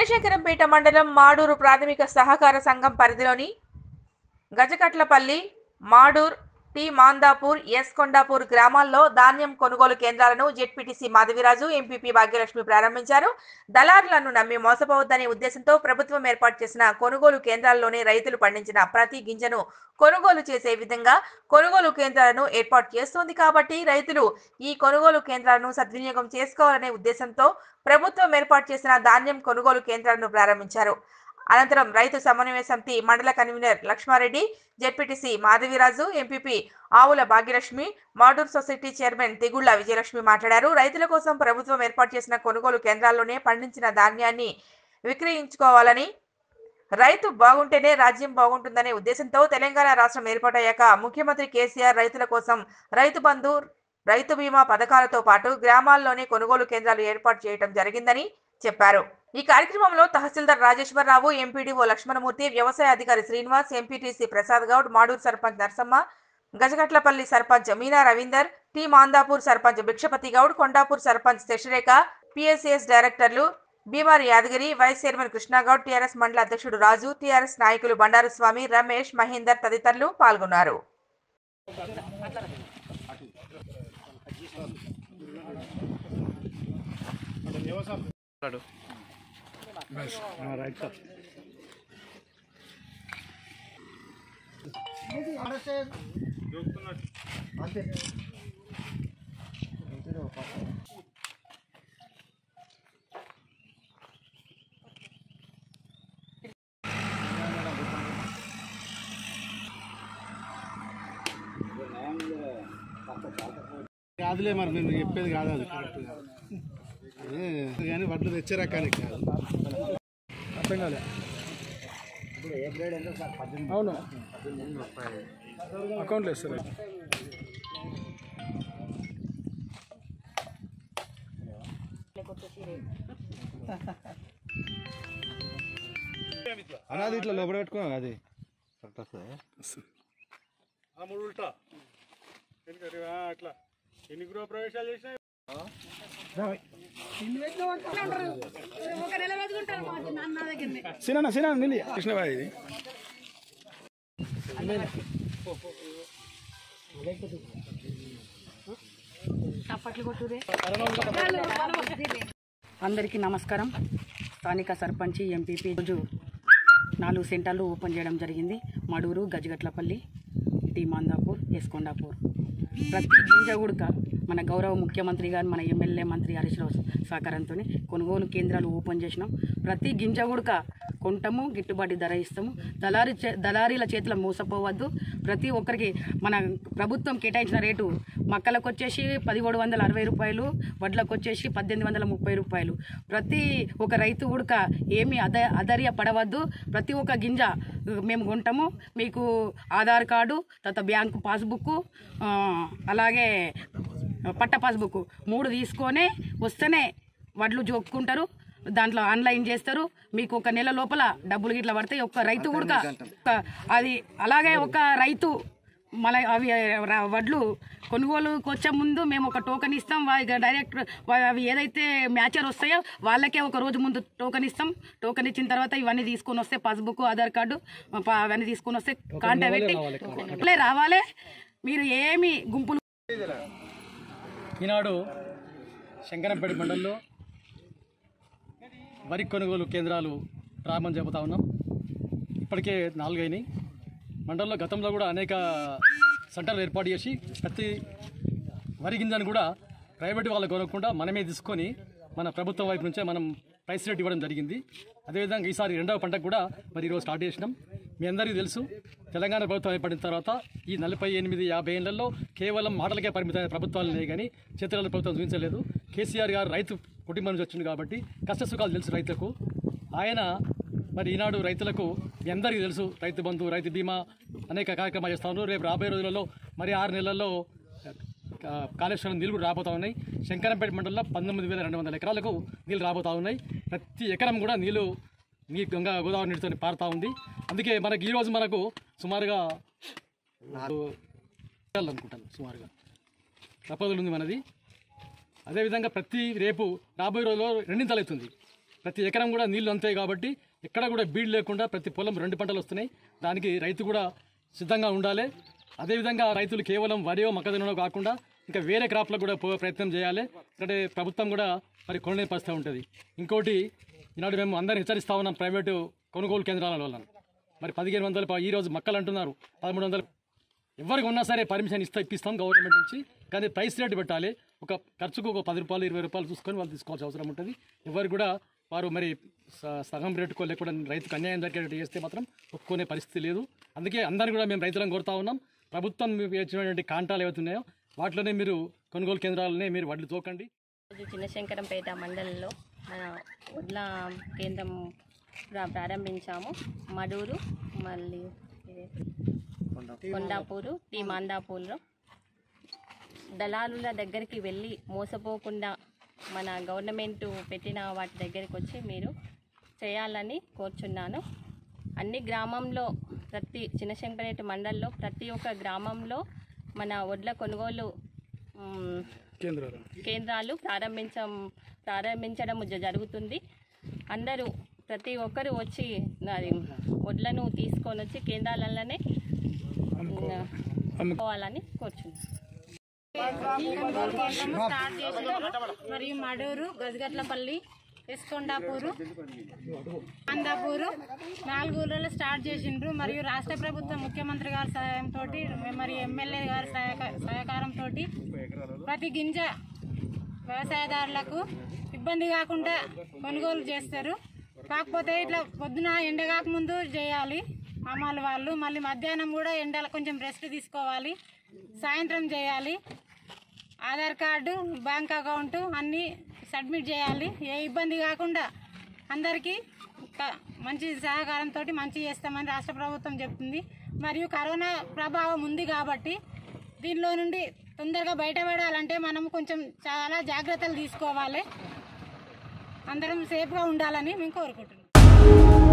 చినశేఖరంపేట మండలం మాడూరు ప్రాథమిక సహకార సంఘం పరిధిలోని గజకట్లపల్లి మాడూర్ టి మాందాపూర్ ఎస్ కొండాపూర్ గ్రామాల్లో ధాన్యం కొనుగోలు కేంద్రాలను జెడ్పీటీసీ మాధవిరాజు ఎంపీపీ భాగ్యలక్ష్మి ప్రారంభించారు దళారులను నమ్మి మోసపోవద్దనే ఉద్దేశంతో ప్రభుత్వం ఏర్పాటు చేసిన కొనుగోలు కేంద్రాల్లోనే రైతులు పండించిన ప్రతి గింజను కొనుగోలు చేసే విధంగా కొనుగోలు కేంద్రాలను ఏర్పాటు చేస్తోంది కాబట్టి రైతులు ఈ కొనుగోలు కేంద్రాలను సద్వినియోగం చేసుకోవాలనే ఉద్దేశంతో ప్రభుత్వం ఏర్పాటు చేసిన ధాన్యం కొనుగోలు కేంద్రాలను ప్రారంభించారు అనంతరం రైతు సమన్వయ సమితి మండల convener Lakshmareddy ZPTC Madhaviraju MPP Avula Bhagyalakshmi Madur society chairman Tigulla Vijayalakshmi మాట్లాడారు రైతుల కోసం ప్రభుత్వం ఏర్పాటు చేసిన కొనుగోలు కేంద్రాల్లోనే పండించిన ధాన్యాన్ని విక్రయించుకోవాలని రైతు బాగుంటేనే రాజ్యం బాగుంటుందనే ఉద్దేశంతో తెలంగాణ రాష్ట్రం ఏర్పాటయ్యాక ముఖ్యమంత్రి కేసీఆర్ రైతుల కోసం రైతు బంధు రైతు బీమా పథకాలతో పాటు గ్రామాల్లోనే కొనుగోలు కేంద్రాలు ఏర్పాటు చేయడం జరిగిందని చెప్పారు ఈ కార్యక్రమంలో తహసీల్దార్ రాజేశ్వరరావు ఎంపీడీఓ లక్ష్మణమూర్తి వ్యవసాయ అధికారి Srinivas MPTC Prasad Goud Madur sarpanch Narasamma Gajagatlapally sarpanch Meena Ravinder T Mandapur sarpanch Bhikshapathi Goud Kondapur sarpanch Sasirekha PSCS డైరెక్టర్లు బీమారి Yadagiri vice chairman Krishnagoud TRS మండల అధ్యక్షుడు రాజు టీఆర్ఎస్ నాయకులు బండారు స్వామి రమేష్ మహేందర్ తదితరులు పాల్గొన్నారు కాదులే మరి నేను చెప్పేది కాదు అది కరెక్ట్ కాదు అదే కానీ వడ్లు తెచ్చే రకానికి కాదు అర్థం కాలే అవును అకౌంట్లో ఇస్తారు అనాది ఇట్లా లోపల పెట్టుకున్నాం అది కరెక్ట్ వస్తుంది ఆ మూడు ఉల్టా ఎందుకంటే ఆ, అట్లా ఎన్ని గృహ ప్రవేశాలు చేసినా సినా సినా నిలి కృష్ణబాయి ఇది అందరికీ నమస్కారం స్థానిక సర్పంచి ఎంపీపీ రోజు నాలుగు సెంటర్లు ఓపెన్ చేయడం జరిగింది మడూరు గజగట్లపల్లి టీ మాందాపూర్ ఎస్కొండాపూర్ ప్రతి గింజ గుడక మన గౌరవ ముఖ్యమంత్రి గారు మన ఎమ్మెల్యే మంత్రి హరీష్ రావు సహకారంతో కొనుగోలు కేంద్రాలు ఓపెన్ చేసినాం ప్రతి గింజ గుడక కొంటాము గిట్టుబాటు ధర ఇస్తాము దళారీ చే దళారీల చేతిలో మోసపోవద్దు ప్రతి ఒక్కరికి మన ప్రభుత్వం కేటాయించిన రేటు మక్కలకు వచ్చేసి పదిహేడు వందల అరవై రూపాయలు వడ్లకు వచ్చేసి పద్దెనిమిది వందల ముప్పై రూపాయలు ప్రతి ఒక రైతు ఉడక ఏమి అద అధర్య పడవద్దు ప్రతి ఒక్క గింజ మేము కొంటాము మీకు ఆధార్ కార్డు తర్వాత బ్యాంకు పాస్బుక్ అలాగే పట్ట పాస్బుక్ మూడు తీసుకొని వస్తేనే వడ్లు జోక్కుంటారు దాంట్లో ఆన్లైన్ చేస్తారు మీకు ఒక నెల లోపల డబ్బులు గిట్ల పడతాయి ఒక రైతు కూడా అది అలాగే ఒక రైతు మన అవి ర- వడ్లు కొనుగోలుకి వచ్చే ముందు మేము ఒక టోకెన్ ఇస్తాం వా- ఇక డైరెక్ట్ వా- అవి ఏదైతే మ్యాచర్ వస్తాయో వాళ్ళకే ఒక రోజు ముందు టోకెన్ ఇస్తాం టోకెన్ ఇచ్చిన తర్వాత ఇవన్నీ తీసుకొని వస్తే పాస్బుక్ ఆధార్ కార్డు ప- అవన్నీ తీసుకొని వస్తే కాంటాక్ట్ పెట్టి లే రావాలి మీరు ఏమి గుంపులు ఈనాడు శంకరంపేట మండలంలో వరి కొనుగోలు కేంద్రాలు ప్రారంభం చెబుతా ఉన్నాం ఇప్పటికే నాలుగైనాయి మండలంలో గతంలో కూడా అనేక సెంటర్లు ఏర్పాటు చేసి ప్రతి వరి గింజను కూడా ప్రైవేట్ వాళ్ళకు కొనకుండా మనమే తీసుకొని మన ప్రభుత్వం వైపు నుంచే మనం ప్రైస్ రేట్ ఇవ్వడం జరిగింది అదేవిధంగా ఈసారి రెండవ పంటకు కూడా మరి ఈరోజు స్టార్ట్ చేసినాం మీ అందరికీ తెలుసు తెలంగాణ ప్రభుత్వం ఏర్పడిన తర్వాత ఈ నలభై ఎనిమిది యాభై ఏళ్లలో కేవలం మాటలకే పరిమితమైన ప్రభుత్వాలు లేవు కానీ చేతుల ప్రభుత్వం చూపించలేదు కేసీఆర్ గారు రైతు కుటుంబం నుంచి వచ్చింది కాబట్టి కష్ట సుఖాలు తెలుసు రైతులకు ఆయన మరి ఈనాడు రైతులకు మీ అందరికీ తెలుసు రైతు బంధు రైతు బీమా అనేక కార్యక్రమాలు చేస్తా ఉన్నారు రేపు రాబోయే రోజులలో మరి ఆరు నెలల్లో ఆ, కాళేశ్వరం నీళ్ళు కూడా రాబోతా ఉన్నాయి శంకరంపేట మండలంలో పంతొమ్మిది వేల రెండు వందల ఎకరాలకు నీళ్ళు రాబోతా ఉన్నాయి ప్రతి ఎకరం కూడా నీళ్ళు నీ గంగా గోదావరి నీటితో పారుతూ ఉంది అందుకే మనకి ఈరోజు మనకు సుమారుగా అనుకుంటాను సుమారుగా ప్రపోజల్ ఉంది మనది అదేవిధంగా ప్రతి రేపు రాబోయే రోజుల్లో రెండింతలు అవుతుంది ప్రతి ఎకరం కూడా నీళ్లు అంతాయి కాబట్టి ఎక్కడ కూడా బీడ్ లేకుండా ప్రతి పొలం రెండు పంటలు వస్తున్నాయి దానికి రైతు కూడా సిద్ధంగా ఉండాలి అదేవిధంగా రైతులు కేవలం వరియో మొక్కజొన్నలో కాకుండా ఇంకా వేరే క్రాప్లకు కూడా పోయే ప్రయత్నం చేయాలి ఎందుకంటే ప్రభుత్వం కూడా మరి కొనలేని పరిస్థితి ఉంటుంది ఇంకోటి ఈనాడు మేము అందరిని హెచ్చరిస్తా ఉన్నాం ప్రైవేటు కొనుగోలు కేంద్రాల వల్ల మరి పదిహేను వందలు ప- ఈ రోజు మక్కలు అంటున్నారు పదమూడు వందలు ఎవరికి ఉన్నా సరే పర్మిషన్ ఇస్తా ఇప్పిస్తాం గవర్నమెంట్ నుంచి కానీ ప్రైస్ రేట్ పెట్టాలి ఒక ఖర్చుకు ఒక పది రూపాయలు ఇరవై రూపాయలు చూసుకొని వాళ్ళు తీసుకోవాల్సిన అవసరం ఉంటుంది ఎవరు కూడా వారు మరి స- సగం రేటుకో లేకుండా రైతుకు అన్యాయం జరిగేటట్టు చేస్తే మాత్రం ఒప్పుకునే పరిస్థితి లేదు అందుకే అందరిని కూడా మేము రైతులను కోరుతా ఉన్నాం ప్రభుత్వం మీకు ఇచ్చినటువంటి కాంటాలు ఏవైతే ఉన్నాయో వాటిలోనే మీరు కొనుగోలు కేంద్రాలనే మీరు వడ్లు తోకండి రోజు చిన్నశంకరంపేట మండలంలో మన వడ్ల కేంద్రం ప్రా- ప్రారంభించాము మడూరు మళ్ళీ ఇది కొండాపూరు టీ మాందాపూర్లో దళారుల దగ్గరికి వెళ్ళి మోసపోకుండా మన గవర్నమెంట్ పెట్టిన వాటి దగ్గరికి వచ్చి మీరు చేయాలని కోరుచున్నాను అన్ని గ్రామంలో ప్రతి చిన్నశంకరేట మండలంలో ప్రతి ఒక్క గ్రామంలో మన వడ్ల కొనుగోలు మ్, కేంద్రాలు ప్రారంభించం ప్రారంభించడం జ- జరుగుతుంది అందరూ ప్రతి ఒక్కరు వచ్చి అది వడ్లను తీసుకొని వచ్చి కేంద్రాలలోనే అమ్ముకోవాలని కోరుచున్నాను కొనుగోలు కేంద్రము స్టార్ట్ చేసినారు మరియు మడూరు గజగట్లపల్లి ఎస్కొండాపూరు అందాపూరు నాలుగు ఊళ్ళలో స్టార్ట్ చేసిండ్రు మరియు రాష్ట్ర ప్రభుత్వం ముఖ్యమంత్రి గారి సహాయంతో మరియు ఎమ్మెల్యే గారి సహక- సహకారంతో ప్రతి గింజ వ్యవసాయదారులకు ఇబ్బంది కాకుండా కొనుగోలు చేస్తారు కాకపోతే ఇట్లా పొద్దున ఎండ కాకముందు చేయాలి అమ్మాలి వాళ్ళు మళ్ళీ మధ్యాహ్నం కూడా ఎండలో కొంచెం రెస్ట్ తీసుకోవాలి సాయంత్రం చేయాలి ఆధార్ కార్డు బ్యాంక్ అకౌంట్ అన్నీ సబ్మిట్ చేయాలి ఏ ఇబ్బంది కాకుండా అందరికీ క- మంచి సహకారంతో మంచి చేస్తామని రాష్ట్ర ప్రభుత్వం చెప్తుంది మరియు కరోనా ప్రభావం ఉంది కాబట్టి దీనిలో నుండి తొందరగా బయటపడాలంటే మనం కొంచెం చాలా జాగ్రత్తలు తీసుకోవాలి అందరం సేఫ్గా ఉండాలని మేము కోరుకుంటున్నాం